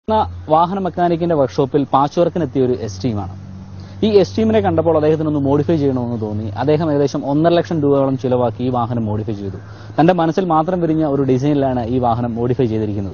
എന്ന വാഹന മെക്കാനിക്കിന്റെ വർക്ക്ഷോപ്പിൽ പാച്ച് വർക്കിനെത്തിയ ഒരു എസ്റ്റീമാണ് ഈ എസ്റ്റീമിനെ കണ്ടപ്പോൾ അദ്ദേഹത്തിന് ഒന്ന് മോഡിഫൈ ചെയ്യണമെന്ന് തോന്നി അദ്ദേഹം ഏകദേശം ഒന്നര ലക്ഷം രൂപയോളം ചിലവാക്കി ഈ വാഹനം മോഡിഫൈ ചെയ്തു തന്റെ മനസ്സിൽ മാത്രം വിരിഞ്ഞ ഒരു ഡിസൈനിലാണ് ഈ വാഹനം മോഡിഫൈ ചെയ്തിരിക്കുന്നത്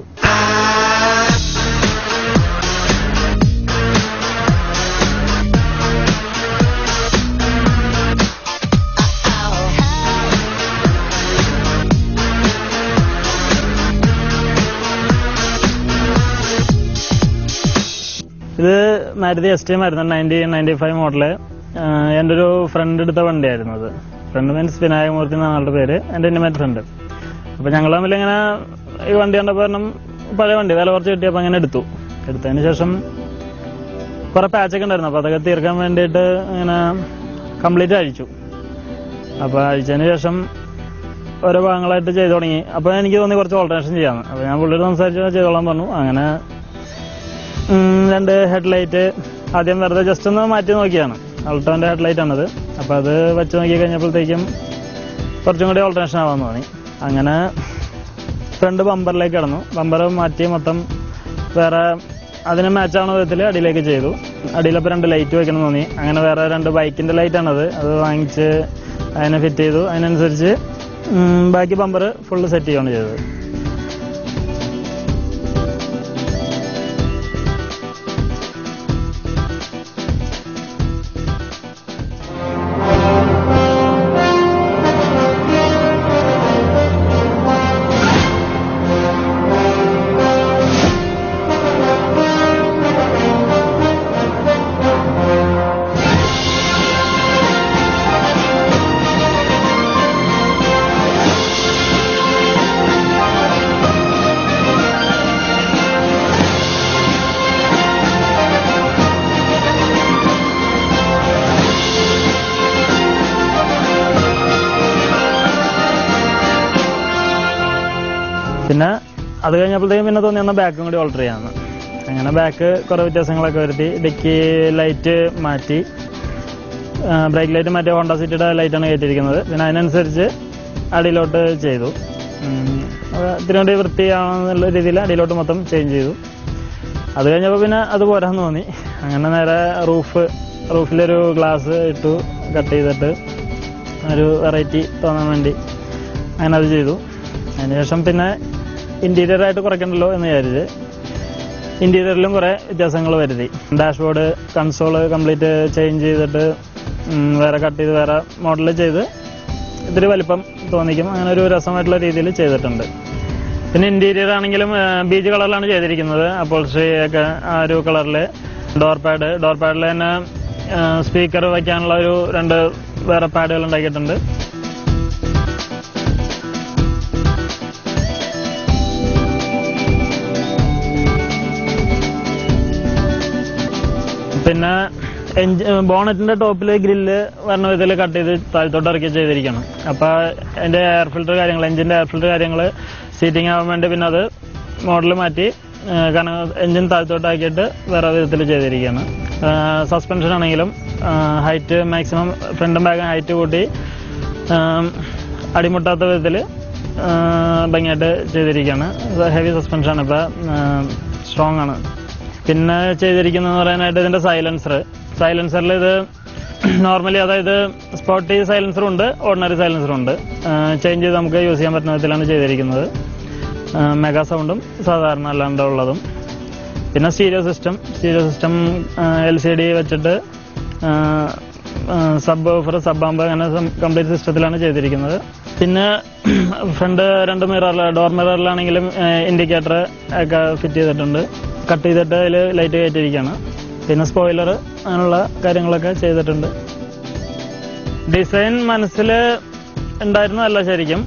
ഇത് മാരുതി എസ് ടി ആയിരുന്നു നയൻറ്റി നയൻറ്റി ഫൈവ് മോഡല് എൻ്റെ ഒരു ഫ്രണ്ട് എടുത്ത വണ്ടിയായിരുന്നു അത് ഫ്രണ്ട് മീൻസ് വിനായകമൂർത്തി എന്നാണ് ആളുടെ പേര് എൻ്റെ ഇൻറ്റിമേറ്റ് ഫ്രണ്ട് അപ്പോൾ ഞങ്ങൾ തമ്മിൽ ഇങ്ങനെ ഈ വണ്ടി കണ്ടപ്പോൾ കാരണം പഴയ വണ്ടി വില കുറച്ച് കിട്ടിയപ്പോൾ അങ്ങനെ എടുത്തു എടുത്തതിന് ശേഷം കുറെ പാച്ചൊക്കെ ഉണ്ടായിരുന്നു അപ്പോൾ അതൊക്കെ തീർക്കാൻ വേണ്ടിയിട്ട് ഇങ്ങനെ കംപ്ലീറ്റ് അഴിച്ചു അപ്പോൾ അഴിച്ചതിന് ശേഷം ഓരോ ഭാഗങ്ങളായിട്ട് ചെയ്തു തുടങ്ങി അപ്പോൾ എനിക്ക് തോന്നി കുറച്ച് ഓൾട്ടറേഷൻ ചെയ്യാമെന്ന് അപ്പോൾ ഞാൻ പുള്ളിയോട് സംസാരിച്ച് ചെയ്തോളാൻ പറഞ്ഞു അങ്ങനെ ഉം, രണ്ട് ഹെഡ്ലൈറ്റ് ആദ്യം വെറുതെ ജസ്റ്റ് ഒന്ന് മാറ്റി നോക്കിയാണ് അൾട്ടോന്റെ ഹെഡ്ലൈറ്റ് ആണത് അപ്പോൾ അത് വെച്ച് നോക്കി കഴിഞ്ഞപ്പോഴത്തേക്കും കുറച്ചും കൂടി ഓൾട്ടറേഷൻ ആവാൻ തോന്നി അങ്ങനെ ഫ്രണ്ട് ബമ്പറിലേക്ക് കിടന്നു ബമ്പർ മാറ്റി മൊത്തം വേറെ അതിന് മാച്ചാവുന്ന വിധത്തിൽ അടിയിലേക്ക് ചെയ്തു അടിയിലപ്പോൾ രണ്ട് ലൈറ്റ് വെക്കണം തോന്നി അങ്ങനെ വേറെ രണ്ട് ബൈക്കിന്റെ ലൈറ്റ് ആണത് അത് വാങ്ങിച്ച് അതിനെ ഫിറ്റ് ചെയ്തു അതിനനുസരിച്ച് ഉം, ബാക്കി ബമ്പർ ഫുള്ള് സെറ്റ് ചെയ്യുകയാണ് ചെയ്തത് പിന്നെ അത് കഴിഞ്ഞപ്പോഴത്തേക്കും പിന്നെ തോന്നി എന്നാൽ ബാക്കും കൂടി ഓൾട്ടർ ചെയ്യാമെന്ന് അങ്ങനെ ബാക്ക് കുറേ വ്യത്യാസങ്ങളൊക്കെ വരുത്തി ഡിക്കി ലൈറ്റ് മാറ്റി ബ്രേക്ക് ലൈറ്റ് മാറ്റി ഹോണ്ട സിറ്റിയുടെ ലൈറ്റാണ് കയറ്റിയിരിക്കുന്നത് പിന്നെ അതിനനുസരിച്ച് അടിയിലോട്ട് ചെയ്തു ഉം, അത് ഇത്തിരി കൂടി വൃത്തിയാണെന്നുള്ള രീതിയിൽ അടിയിലോട്ട് മൊത്തം ചേഞ്ച് ചെയ്തു അത് കഴിഞ്ഞപ്പോൾ പിന്നെ അത് പോരാന്ന് തോന്നി അങ്ങനെ നേരെ റൂഫ് റൂഫിലൊരു ഗ്ലാസ് ഇട്ടു കട്ട് ചെയ്തിട്ട് ഒരു വെറൈറ്റി തോന്നാൻ വേണ്ടി അങ്ങനെ അത് ചെയ്തു അതിനുശേഷം പിന്നെ ഇന്റീരിയർ ആയിട്ട് കുറയ്ക്കണ്ടല്ലോ എന്ന് വിചാരിച്ച് ഇന്റീരിയറിലും കുറെ വ്യത്യാസങ്ങൾ വരുത്തി ഡാഷ്ബോർഡ് കൺസോള് കംപ്ലീറ്റ് ചേഞ്ച് ചെയ്തിട്ട് ഉം, വേറെ കട്ട് ചെയ്ത് വേറെ മോഡൽ ചെയ്ത് ഇത്തിരി വലിപ്പം തോന്നിക്കും അങ്ങനെ ഒരു രസമായിട്ടുള്ള രീതിയിൽ ചെയ്തിട്ടുണ്ട് പിന്നെ ഇന്റീരിയർ ആണെങ്കിലും ബീച്ച് കളറിലാണ് ചെയ്തിരിക്കുന്നത് അപ്പോൾസ്ട്രി ഒക്കെ ആ ഒരു കളറിൽ ഡോർ പാഡ് ഡോർ പാഡിൽ തന്നെ സ്പീക്കർ വയ്ക്കാനുള്ള ഒരു രണ്ട് വേറെ പാഡുകൾ ഉണ്ടാക്കിയിട്ടുണ്ട് പിന്നെ ബോണറ്റിന്റെ ടോപ്പിൽ ഗ്രില്ല് വരണ വിധത്തിൽ കട്ട് ചെയ്ത് താഴത്തോട്ട് ഇറക്കി ചെയ്തിരിക്കണം അപ്പൊ അതിന്റെ എയർ ഫിൽറ്റർ കാര്യങ്ങൾ എഞ്ചിന്റെ എയർ ഫിൽറ്റർ കാര്യങ്ങൾ സീറ്റിംഗ് ആവാൻ വേണ്ടി പിന്നെ അത് മോഡൽ മാറ്റി ആ, കാരണം എഞ്ചിൻ താഴത്തോട്ട് ആക്കിയിട്ട് വേറെ വിധത്തിൽ ചെയ്തിരിക്കുകയാണ് സസ്പെൻഷൻ ആണെങ്കിലും ഹൈറ്റ് മാക്സിമം ഫ്രണ്ടും ബാക്കും ഹൈറ്റ് കൂട്ടി ആ, അടിമുട്ടാത്ത വിധത്തിൽ ഭംഗിയായിട്ട് ചെയ്തിരിക്കുകയാണ് ഹെവി സസ്പെൻഷനാണ് ഇപ്പൊ സ്ട്രോങ് ആണ് പിന്നെ ചെയ്തിരിക്കുന്നത് പറയാനായിട്ട് ഇതിന്റെ സൈലൻസർ സൈലൻസറിൽ ഇത് നോർമലി അതായത് സ്പോട്ടി സൈലൻസറും ഉണ്ട് ഓർഡിനറി സൈലൻസറും ഉണ്ട് ചേഞ്ച് ചെയ്ത് നമുക്ക് യൂസ് ചെയ്യാൻ പറ്റുന്ന വിധത്തിലാണ് ചെയ്തിരിക്കുന്നത് മെഗാ സൗണ്ടും സാധാരണ അല്ലാണ്ട് ഉള്ളതും പിന്നെ stereo system stereo system L C D വെച്ചിട്ട് സബ് ഓഫർ സബ് ആകുമ്പോൾ അങ്ങനെ കംപ്ലീറ്റ് സിസ്റ്റത്തിലാണ് ചെയ്തിരിക്കുന്നത് പിന്നെ ഫ്രണ്ട് രണ്ട് മിററിൽ ഡോർ മിററിലാണെങ്കിലും ഇൻഡിക്കേറ്റർ ഒക്കെ ഫിറ്റ് ചെയ്തിട്ടുണ്ട് കട്ട് ചെയ്തിട്ട് അതിൽ ലൈറ്റ് കയറ്റിയിരിക്കുകയാണ് പിന്നെ സ്പോയിലർ അങ്ങനെയുള്ള കാര്യങ്ങളൊക്കെ ചെയ്തിട്ടുണ്ട് ഡിസൈൻ മനസ്സിൽ ഉണ്ടായിരുന്നതല്ല ശരിക്കും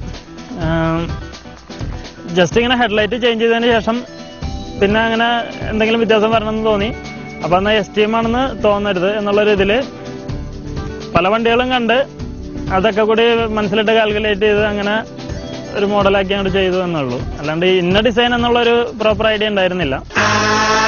ജസ്റ്റ് ഇങ്ങനെ ഹെഡ്ലൈറ്റ് ചേഞ്ച് ചെയ്തതിന് ശേഷം പിന്നെ അങ്ങനെ എന്തെങ്കിലും വ്യത്യാസം വരണമെന്ന് തോന്നി അപ്പൊ എന്നാൽ എസ് ടി എം ആണെന്ന് തോന്നരുത് എന്നുള്ളൊരു ഇതില് പല വണ്ടികളും കണ്ട് അതൊക്കെ കൂടി മനസ്സിലിട്ട് കാൽക്കുലേറ്റ് ചെയ്ത് അങ്ങനെ ഒരു മോഡലാക്കി അങ്ങോട്ട് ചെയ്തു എന്നുള്ളൂ അല്ലാണ്ട് ഇന്ന ഡിസൈൻ എന്നുള്ള ഒരു പ്രോപ്പർ ഐഡിയ ഉണ്ടായിരുന്നില്ല